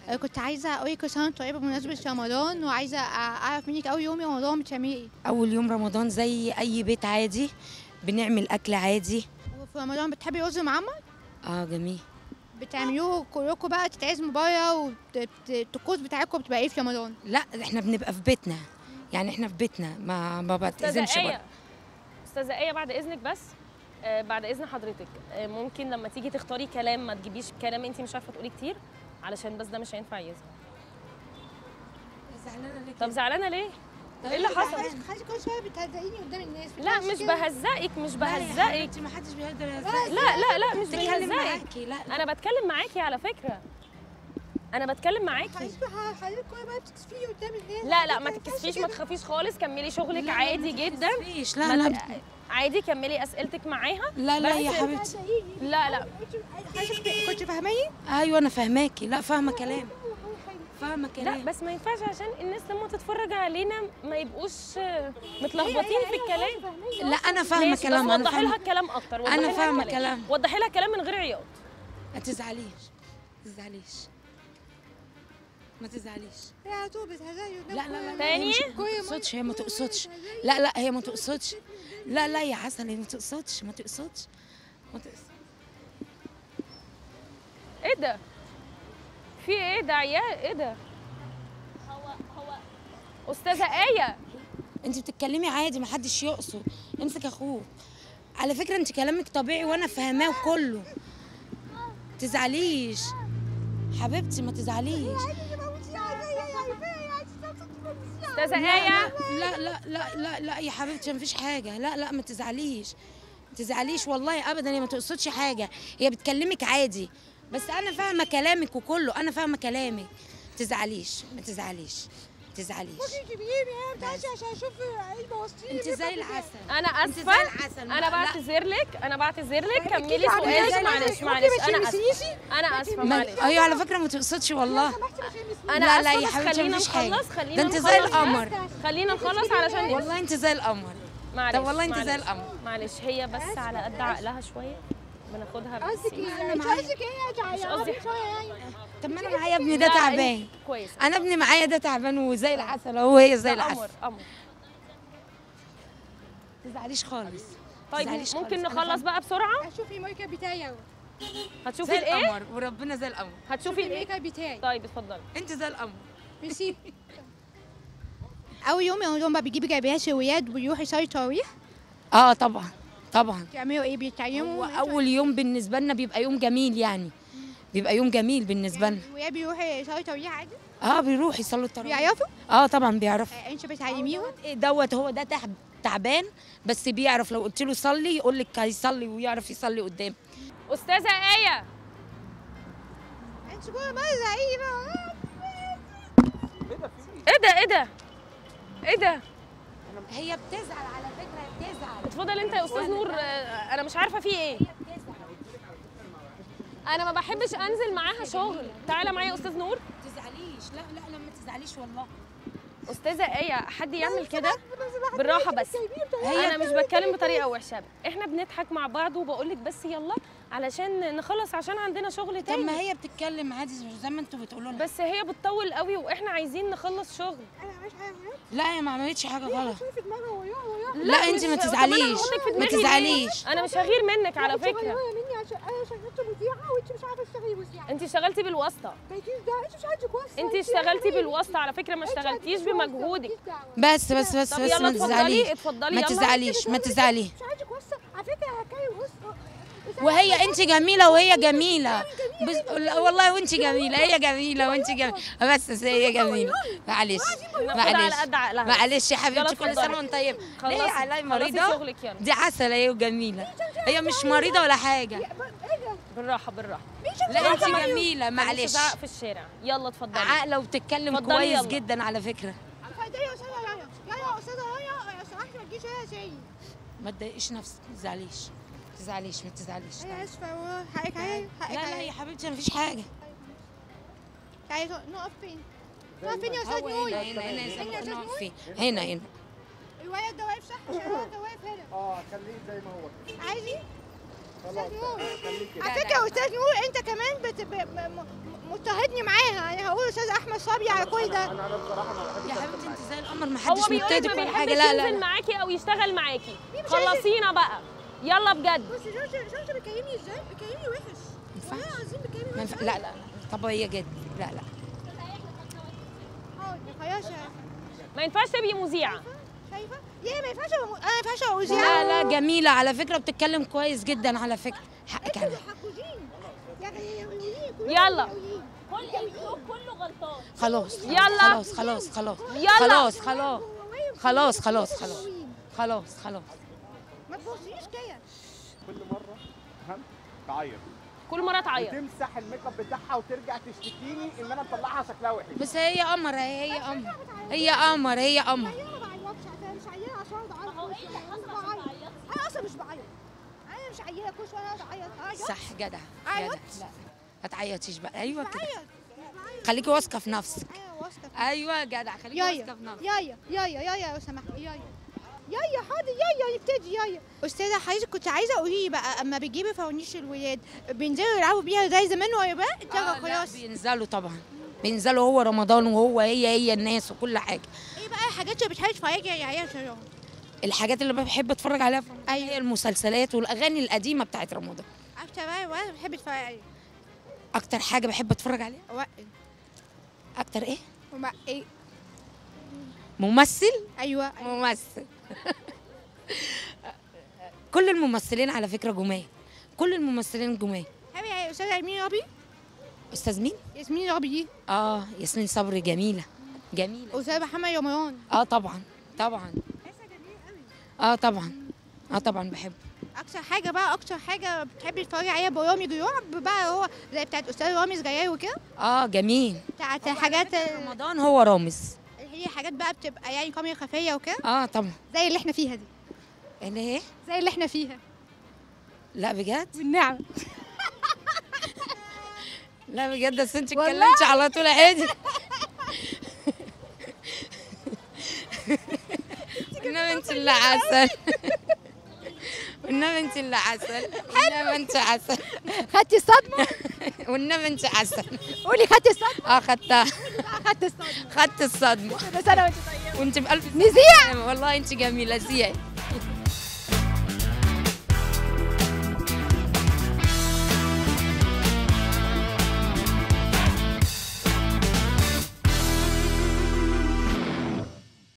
آه، كنت عايزه اقول لك كل سنه وانت طيبه بمناسبه رمضان وعايزه أ- اعرف منك اول يوم رمضان بتعملي ايه اول يوم رمضان زي اي بيت عادي بنعمل اكل عادي وفي رمضان بتحبي رز معمر اه جميل بتعملوه كلكم بقى تتعزموا بره والطقوس بتاعتكم بتبقى ايه في رمضان لا احنا بنبقى في بيتنا يعني احنا في بيتنا ما ما بتعزمش استاذه بره ايه استاذه ايه بعد اذنك بس آه، بعد اذن حضرتك آه، ممكن لما تيجي تختاري كلام ما تجيبيش كلام انت مش عارفه تقولي كتير علشان بس ده مش هينفع يظهر طب زعلانه ليه ايه اللي حصل خلاص كل شويه بتهزقيني قدام الناس لا مش بهزقك مش بهزقك ما حدش بيقدر لا لا لا مش بتكلم بهزقك معاكي لا انا بتكلم معاكي على فكره انا بتكلم معاكي حضرتك كل ما بتكسفيني قدام الناس لا لا ما تتكسفيش ما تخافيش خالص كملي شغلك عادي جدا مفيش ما لا ت- لا عادي كملي اسئلتك معاها لا لا بس- يا حبيبتي لا لا كنت فاهماني ايوه انا فاهماكي لا فاهمه كلام فاهمه لا كلام بس ما ينفعش عشان الناس لما تتفرج علينا ما يبقوش آه، متلخبطين في الكلام لا انا فاهمه ماشي، كلام بس انا وضحي لها فاهمه الكلام اكتر وضحي أنا لها فاهمة الكلام. كلام. وضحي لها الكلام من غير عياط ما تزعليش ما تزعليش ما تزعليش يا طول بتهزقني قدام لا لا لا تاني؟ هي مش- ما تقصدش هي ما تقصدش لا لا هي ما تقصدش لا لا يا عسل هي ما تقصدش ما تقصدش ما تقصدش ايه ده في ايه ده عيال ايه ده هو هو استاذه ايه انت بتتكلمي عادي ما حدش يقصد امسك اخوك على فكره انت كلامك طبيعي وانا فاهماه وكله تزعليش حبيبتي ما تزعليش استاذه ايه لا لا لا لا لا يا حبيبتي مفيش حاجه لا لا ما تزعليش ما تزعليش والله ابدا هي ما تقصدش حاجه هي بتكلمك عادي بس انا فاهمه كلامك وكله انا فاهمه كلامك ما تزعليش ما تزعليش ما تزعليش عشان اشوف البواسطين انت زي العسل انا انت زي اسفه العسل انا لا. بعتذر لك انا بعتذر لك كملي كده عملية سؤالك زي معلش ما- معلش ممكن انا ما اسفه تشمسينيش؟ انا اسفه ما- معلش ايوه على فكره ما تقصدش والله انا لا لا اسفه يا بس حبيبتي خلينا مفيش حاجه نخلص خلينا ده انت نخلص زي بس. القمر خلينا نخلص علشان والله انت زي القمر معلش طب والله انت زي معلش. القمر. معلش هي بس على قد عقلها شويه بناخدها قصدك بس ايه مش قصدك ايه يا مش قصدي شويه يعني طب ما انا معايا ابني ده لا، تعبان كويس انا ابني معايا ده تعبان وزي العسل اهو هي زي ده العسل قمر قمر ما تزعليش خالص طيب تزعليش ممكن خالص. أنا نخلص بقى بسرعه اشوف الميك اب بتاعي اهو هتشوفي زي الايه القمر وربنا زي القمر هتشوفي الميك الايه اب بتاعي طيب اتفضلي انت زي القمر ميرسي اول يوم رمضان بقى بيجيبي جايبيها شويات ويروح يصلي تراويح اه طبعا طبعا بتعملوا ايه هو بيتعلموا اول يوم بالنسبه لنا بيبقى يوم جميل يعني بيبقى يوم جميل بالنسبه لنا ويا بيروح يصلي تراويح عادي اه بيروح يصلوا التراويح بيعرفوا اه طبعا بيعرف آه، انت بتعلميهم ايه دوت هو ده تعب تعبان بس بيعرف لو قلت له صلي يقول لك هيصلي ويعرف يصلي قدام استاذه ايه انت كل مره زعيمه ايه ده ايه ده ايه ده هي بتزعل على فكره بتزعل اتفضل انت يا استاذ نور آه، انا مش عارفه في ايه انا ما بحبش انزل معاها شغل تعالى معايا يا استاذ نور ما تزعليش لا لا لا ما تزعليش والله استاذه ايه حد يعمل كده بالراحه بس هي انا مش بتكلم بطريقه وحشه احنا بنضحك مع بعض وبقول لك بس يلا علشان نخلص عشان عندنا شغل طب ما تاني هي بتتكلم عادي زي ما انتوا بتقولوا لها بس هي بتطول قوي واحنا عايزين نخلص شغل انا مش عارفه لا هي ما عملتش حاجه غلط في دماغها وياه وياه لا انت مش- ما طب أنا تزعليش هحطك في ما دماغي ليه؟ تزعليش انا مش هغير منك على فكره مني عشان انا شغلت مذيعه وانت مش عارفه تشتغلي مذيعه انت اشتغلتي بالواسطه مالكيش دعوه انت مش عندك واسطه انت اشتغلتي بالواسطه على فكره ما اشتغلتيش بمجهودك بس بس بس طب بس يلا ما اتفضلي تزعليش اتفضلي ما يلا تزعليش ما تزعليش مش عندك واسطه على فكره هكاي واسطه وهي انت جميله وهي جميله بس لا والله وانت جميله هي جميله وانت جميله بس بس هي جميله معلش ناخدها على معلش قد عقلها معلش يا يلا حبيبتي كل اتفضلي. سنه وانت طيبه خلصي. ليه علي خلصي مريضه شغلك يلا. دي عسل هي وجميله هي مش مريضه ولا حاجه بالراحه بالراحه لا انت بالراحة. جميله معلش معلش زعق في الشارع يلا اتفضلي عاقله وبتتكلم اتفضلي كويس يلا. جدا على فكره اتفضلي يا استاذه رايا يا استاذه رايا لو سمحتي ما تجيش هنا زيي ما تضايقيش نفسك ما تزعليش ما تزعليش ما تزعليش انا اسفه حقك عليا لا حقك لا يا عليا حبيبتي مفيش حاجه تعالي نقف فين نقف فين يا استاذ هو نور هنا هنا هنا هنا يا زي استاذ ما نور فين هنا هنا الولد ده واقف صح عشان الولد ده واقف هنا اه خليه زي ما هو كده عايزي خلاص استاذ نور خليه كده على فكره يا استاذ نور انت كمان بت... ب... م... م... مضطهدني معاها انا هقول استاذ احمد صبري على كل ده انا انا بصراحه ما بحبش يا أركب حبيبتي انت معاك. زي القمر ما هو حدش بيقول لك مبتدئ ما كل حاجه بيحبش لا لا ينزل لا معاكي او يشتغل معاكي مش عايز- خلصينا بقى يلا بجد بس جورج جورج بيكلمني ازاي بيكلمني وحش ما والله ينفعش. العظيم بيكلمني ما وحش ينفع- لا لا لا طبيعيه جدا لا لا حاضر خلاص يا- ما ينفعش تبقي مذيعه شايفه ليه ما ينفعش أبقى م- انا ما ينفعش ابقى مذيعة؟ لا لا جميله على فكره بتتكلم كويس جدا على فكره حقك انتوا عليها اللي حقودين يعني يهودين كلهم يلا. يهودين. كله غلطان خلاص يلا. خلاص خلاص خلاص يلا. خلاص خلاص جواهم خلاص كلهم خلاص خلاص يهودين. خلاص خلاص ما تبصيش كده كل مره فهمت تعيط كل مره تعيط وتمسح الميك اب بتاعها وترجع تشتكيني ان انا مطلعها شكلها وحش بس هي قمر هي هي قمر هي قمر هي قمر انا ما بعيطش عشان مش عيانه عشان بعيط هو ايه اللي حصل انا اصلا مش بعيط انا مش عيانه كل شويه اقعد اعيط اعيط صح جدع عيط؟ جدع لا ما تعيطيش بقى ايوه كده بعيط مش بعيط خليكي واثقه في نفسك ايوه واثقه ايوه جدع خليكي يايا واثقه في نفسك يايا يايا يايا لو سمحت يايا يايا حاضر يايا نبتدي يايا استاذه حضرتك كنت عايزه قولي لي بقى اما بتجيبي فوانيس الولاد بينزلوا يلعبوا بيها زي زمان ولا بقى آه اتلغى لا خلاص بينزلوا طبعا بينزلوا هو رمضان وهو هي هي الناس وكل حاجه ايه بقى الحاجات اللي بتحبي تتفرجي عليها في رمضان الحاجات اللي بحب اتفرج عليها في رمضان أيوة. هي المسلسلات والاغاني القديمه بتاعت رمضان عارفه بقى وانا بحب اتفرج عليها اكتر حاجه بحب اتفرج عليها وقت اكتر ايه وما ايه ممثل ايوه ممثل كل الممثلين على فكره جمال كل الممثلين جمال حبيبي يا استاذه ياسمين ربي استاذ مين ياسمين ربي دي اه ياسمين صبري جميله جميله استاذ محمد رمضان اه طبعا طبعا اه طبعا اه طبعا بحب اكتر حاجه بقى اكتر حاجه بتحبي تتفرجي عليها برامج رعب بقى هو زي بتاعت استاذ رامز جاي وكده اه جميل بتاعت حاجات رمضان هو رامز اللي هي حاجات بقى بتبقى يعني كاميرا خفيه وكده اه طبعا زي اللي احنا فيها دي اللي ايه زي اللي احنا فيها لا بجد والنعم لا بجد بس انت والله. اتكلمتي على طول عادي والنبي انت اللي عسل والنبي انت اللي عسل والنبي انت عسل خدتي الصدمه والنبي انت عسل قولي خدتي الصدمه اه خدتها خدت الصدمه خدت الصدمه كل سنه وانت طيبه وانت بألف نذيع والله انت جميله زياد